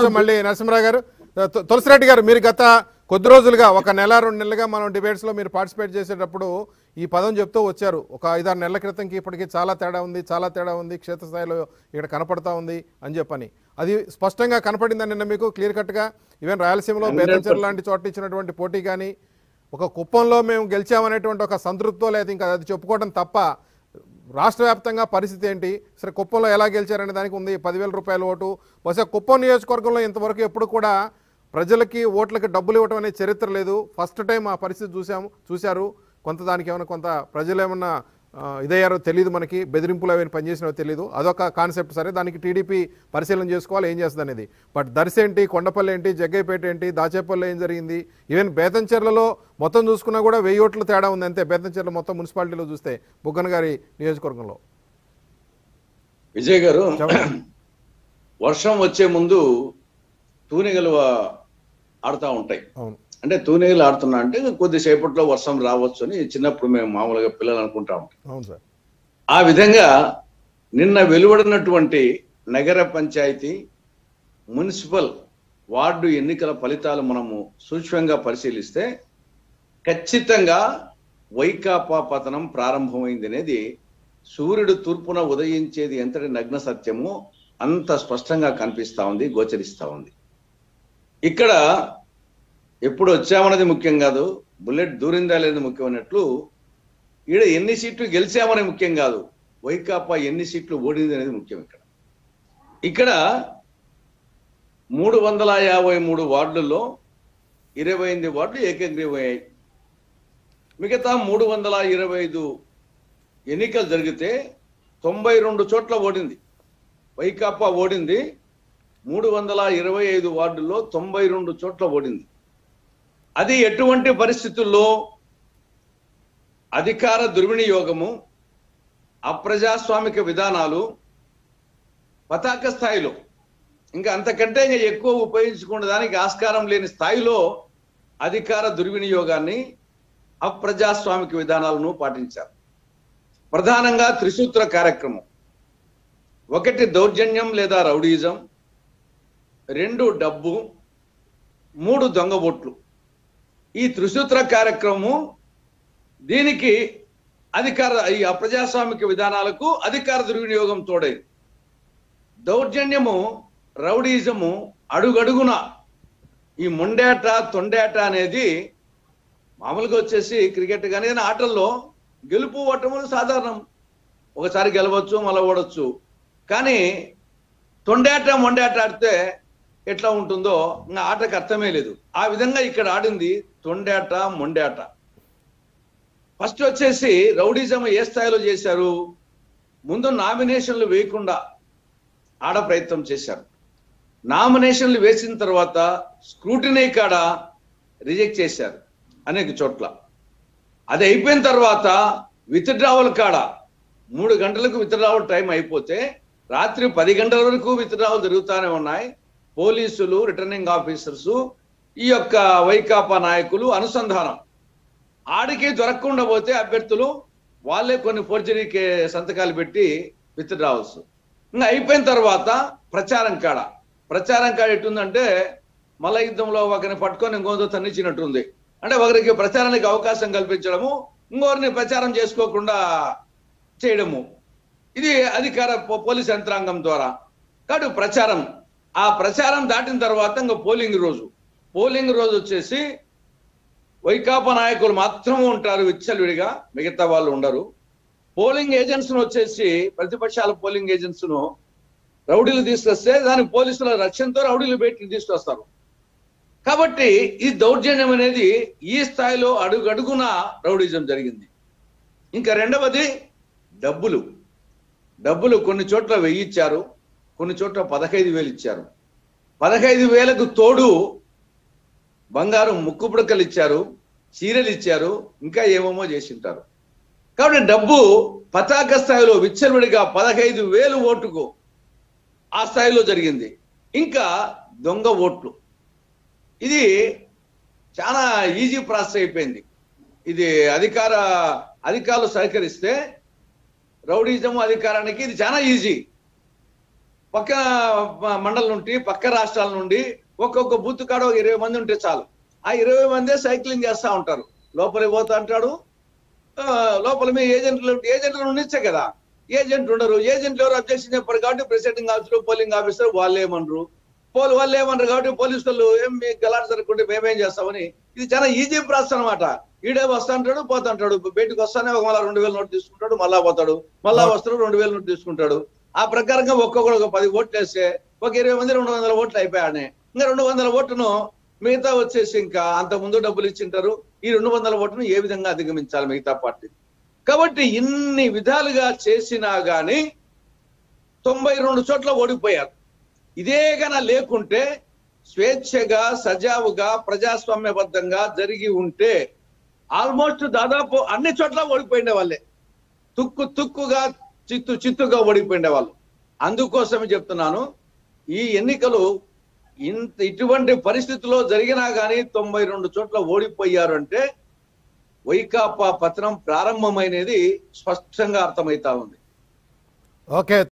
అవకాశం మళ్ళీ నరసింహరావు గారు తు- తులసిరెడ్డి గారు మీరు గత కొద్ది రోజులుగా ఒక నెల రెండు నెలలుగా మనం డిబేట్స్లో మీరు పార్టిసిపేట్ చేసేటప్పుడు ఈ పదం చెప్తూ వచ్చారు ఒక ఐదారు నెలల క్రితంకి ఇప్పటికి చాలా తేడా ఉంది చాలా తేడా ఉంది క్షేత్రస్థాయిలో ఇక్కడ కనపడతా ఉంది అని చెప్పని అది స్పష్టంగా కనపడిందా నిన్న మీకు క్లియర్ కట్గా ఈవెన్ రాయలసీమలో బేతంచెరు లాంటి చోట ఇచ్చినటువంటి పోటీ కానీ ఒక కుప్పంలో మేము గెలిచామనేటువంటి ఒక సంతృప్తో లేదా ఇంకా అది చెప్పుకోవడం తప్ప రాష్ట్ర వ్యాప్తంగా పరిస్థితి ఏంటి సరే కుప్పంలో ఎలా గెలిచారనే దానికి ఉంది పదివేల రూపాయల ఓటు బహుశా కుప్పం నియోజకవర్గంలో ఇంతవరకు ఎప్పుడు కూడా ప్రజలకి ఓట్లకి డబ్బులు ఇవ్వడం అనే చరిత్ర లేదు ఫస్ట్ టైం ఆ పరిస్థితి చూసాము చూశారు కొంత దానికి ఏమైనా కొంత ప్రజలు ఏమన్నా ఆ, ఇదయ్యారో తెలియదు మనకి బెదిరింపులు అవి పనిచేసినవో తెలియదు అదొక కాన్సెప్ట్ సరే దానికి టీడీపీ పరిశీలన చేసుకోవాలి ఏం చేస్తుంది అనేది బట్ దర్శి ఏంటి కొండపల్లి ఏంటి జగ్గైపేట ఏంటి దాచేపల్లి ఏం జరిగింది ఈవెన్ బేతంచెర్లలో మొత్తం చూసుకున్నా కూడా వెయ్యి ఓట్ల తేడా ఉంది అంతే బేతంచెర్ల మొత్తం మున్సిపాలిటీలో చూస్తే బుగ్గన గారి నియోజకవర్గంలో విజయ్ గారు చెప్పండి. వర్షం వచ్చే ముందు తూనిగలు ఆడుతూ ఉంటాయి అవును అంటే తూనిగలు ఆడుతున్నా అంటే కొద్దిసేపట్లో వర్షం రావచ్చు అని చిన్నప్పుడు మేము మామూలుగా పిల్లలు అనుకుంటా ఉంటాం అవును సార్ ఆ విధంగా నిన్న వెలువడినటువంటి నగర పంచాయతీ మున్సిపల్ వార్డు ఎన్నికల ఫలితాలు మనము సూక్ష్మంగా పరిశీలిస్తే ఖచ్చితంగా వైకాపా పతనం ప్రారంభమైంది అనేది సూర్యుడు తూర్పున ఉదయించేది ఎంతటి నగ్న సత్యమో అంత స్పష్టంగా కనిపిస్తా ఉంది గోచరిస్తా ఉంది ఇక్కడ ఎప్పుడు వచ్చామన్నది ముఖ్యం కాదు బుల్లెట్ దూరిందా లేదు ముఖ్యమైనట్లు ఈడ ఎన్ని సీట్లు గెలిచామనేది ముఖ్యం కాదు వైకాపా ఎన్ని సీట్లు ఓడింది అనేది ముఖ్యం ఇక్కడ ఇక్కడ మూడు వందల యాభై మూడు వార్డుల్లో ఇరవై ఎనిమిది వార్డులు ఏకగ్రీవమయ్యాయి మిగతా మూడు వందల ఇరవై ఐదు ఎన్నికలు జరిగితే తొంభై రెండు చోట్ల ఓడింది వైకాపా ఓడింది మూడు వందల ఇరవై ఐదు వార్డుల్లో తొంభై రెండు చోట్ల ఓడింది అది ఎటువంటి పరిస్థితుల్లో అధికార దుర్వినియోగము అప్రజాస్వామిక విధానాలు పతాక స్థాయిలో ఇంకా అంతకంటే ఇంకా ఎక్కువ ఉపయోగించుకునే దానికి ఆస్కారం లేని స్థాయిలో అధికార దుర్వినియోగాన్ని అప్రజాస్వామిక విధానాలను పాటించారు ప్రధానంగా త్రిసూత్ర కార్యక్రమం ఒకటి దౌర్జన్యం లేదా రౌడీజం రెండు డబ్బు మూడు దొంగ ఓట్లు ఈ త్రిసూత్ర కార్యక్రమం దీనికి అధికార ఈ అప్రజాస్వామిక విధానాలకు అధికార దుర్వినియోగం తోడైంది దౌర్జన్యము రౌడీజము అడుగడుగున ఈ మొండేట తొండేట అనేది మామూలుగా వచ్చేసి క్రికెట్ కానీ ఏదైనా ఆటల్లో గెలుపు ఓటములు సాధారణం ఒకసారి గెలవచ్చు మళ్ళీ ఓడొచ్చు కానీ తొండేట మొండేట ఆడితే ఎట్లా ఉంటుందో ఇంకా ఆటకు అర్థమే లేదు ఆ విధంగా ఇక్కడ ఆడింది తొండేట మొండేట ఫస్ట్ వచ్చేసి రౌడీజం ఏ స్థాయిలో చేశారు ముందు నామినేషన్లు వేయకుండా ఆడ ప్రయత్నం చేశారు నామినేషన్లు వేసిన తర్వాత స్క్రూటినీ కాడ రిజెక్ట్ చేశారు అనేక చోట్ల అది అయిపోయిన తర్వాత విత్డ్రావల్ కాడ మూడు గంటలకు విత్డ్రావల్ టైం అయిపోతే రాత్రి పది గంటల వరకు విత్డ్రావల్ జరుగుతూనే ఉన్నాయి పోలీసులు రిటర్నింగ్ ఆఫీసర్స్ ఈ యొక్క వైకాపా నాయకులు అనుసంధానం ఆడికి దొరకకుండా పోతే అభ్యర్థులు వాళ్ళే కొన్ని ఫోర్జరీకి సంతకాలు పెట్టి విత్డ్రావల్స్ ఇంకా అయిపోయిన తర్వాత ప్రచారం కాడ ప్రచారం కాడ ఎట్టుందంటే మల్ల యుద్ధంలో ఒకరిని పట్టుకొని ఇంకొంత తన్నిచ్చినట్టుంది అంటే ఒకరికి ప్రచారానికి అవకాశం కల్పించడము ఇంకొకరిని ప్రచారం చేసుకోకుండా చేయడము ఇది అధికార పో- పోలీస్ యంత్రాంగం ద్వారా కాబట్టి ప్రచారం ఆ ప్రచారం దాటిన తర్వాత ఇంకా పోలింగ్ రోజు పోలింగ్ రోజు వచ్చేసి వైకాపా నాయకులు మాత్రమే ఉంటారు విచ్చలవిడిగా మిగతా వాళ్ళు ఉండరు పోలింగ్ ఏజెంట్స్ ను వచ్చేసి ప్రతిపక్షాల పోలింగ్ ఏజెంట్స్ ను రౌడీలు తీసుకొస్తే దాని పోలీసుల రక్షణతో రౌడీలు పెట్టి తీసుకొస్తారు కాబట్టి ఈ దౌర్జన్యం అనేది ఈ స్థాయిలో అడుగడుగున రౌడీజం జరిగింది ఇంకా రెండవది డబ్బులు డబ్బులు కొన్ని చోట్ల వెయ్యి ఇచ్చారు కొన్ని చోట్ల పదహైదు వేలు ఇచ్చారు పదహైదు వేలకు తోడు బంగారం ముక్కు పుడకలు ఇచ్చారు చీరలు ఇచ్చారు ఇంకా ఏమేమో చేసింటారు కాబట్టి డబ్బు పతాక స్థాయిలో విచ్చలవిడిగా పదహైదు వేలు ఓటుకు ఆ స్థాయిలో జరిగింది ఇంకా దొంగ ఓట్లు ఇది చాలా ఈజీ ప్రాసెస్ అయిపోయింది ఇది అధికార అధికారులు సహకరిస్తే రౌడీజం అధికారానికి ఇది చాలా ఈజీ పక్క మ- మండలం నుండి పక్క రాష్ట్రాల నుండి ఒక్కొక్క బూత్ కాడ ఒక ఇరవై మంది ఉంటే చాలు ఆ ఇరవై మందే సైక్లింగ్ చేస్తా ఉంటారు లోపలికి పోతా అంటాడు ఆ, లోపల మీ ఏజెంట్లు ఏజెంట్లు ఉండిచ్చే కదా ఏజెంట్ ఉండరు ఏజెంట్లు ఎవరు అబ్జెక్షన్ చెప్పారు కాబట్టి ప్రెసిడెంటింగ్ ఆఫీసర్ పోలింగ్ ఆఫీసర్ వాళ్ళు ఏమనరు పోలు వాళ్ళు ఏమన్నారు కాబట్టి పోలీసు వాళ్ళు ఏం మీకు గలాట్ జరగకుంటే మేమేం చేస్తామని ఇది చాలా ఈజీ ప్రాసెస్ అనమాట ఈడే వస్తా అంటాడు పోతా అంటాడు బయటకు వస్తానే ఒక మళ్ళా రెండు వేల నోట్ తీసుకుంటాడు మళ్ళా పోతాడు మళ్ళా వస్తాడు రెండు వేల నోట్ తీసుకుంటాడు ఆ ప్రకారంగా ఒక్కొక్కడు ఒక పది ఓట్లు వేస్తే ఒక ఇరవై మంది రెండు వందల ఓట్లు అయిపోయానే ఇంకా రెండు వందల ఓటును మిగతా వచ్చేసి ఇంకా అంత ముందు డబ్బులు ఇచ్చింటారు ఈ రెండు వందల ఓటును ఏ విధంగా అధిగమించాలి మిగతా పార్టీ కాబట్టి ఇన్ని విధాలుగా చేసినా గాని తొంభై రెండు చోట్ల ఓడిపోయారు ఇదే గన లేకుంటే స్వేచ్ఛగా సజావుగా ప్రజాస్వామ్యబద్ధంగా జరిగి ఉంటే ఆల్మోస్ట్ దాదాపు అన్ని చోట్ల ఓడిపోయిన వాళ్ళే తుక్కు తుక్కుగా చిత్తు చిత్తుగా ఓడిపోయిన వాళ్ళు అందుకోసమే చెప్తున్నాను ఈ ఎన్నికలు ఇంత ఇటువంటి పరిస్థితిలో జరిగినా గానీ తొంభై రెండు చోట్ల ఓడిపోయారు అంటే వైకాపా పతనం ప్రారంభమైనది స్పష్టంగా అర్థమైతా ఉంది ఓకే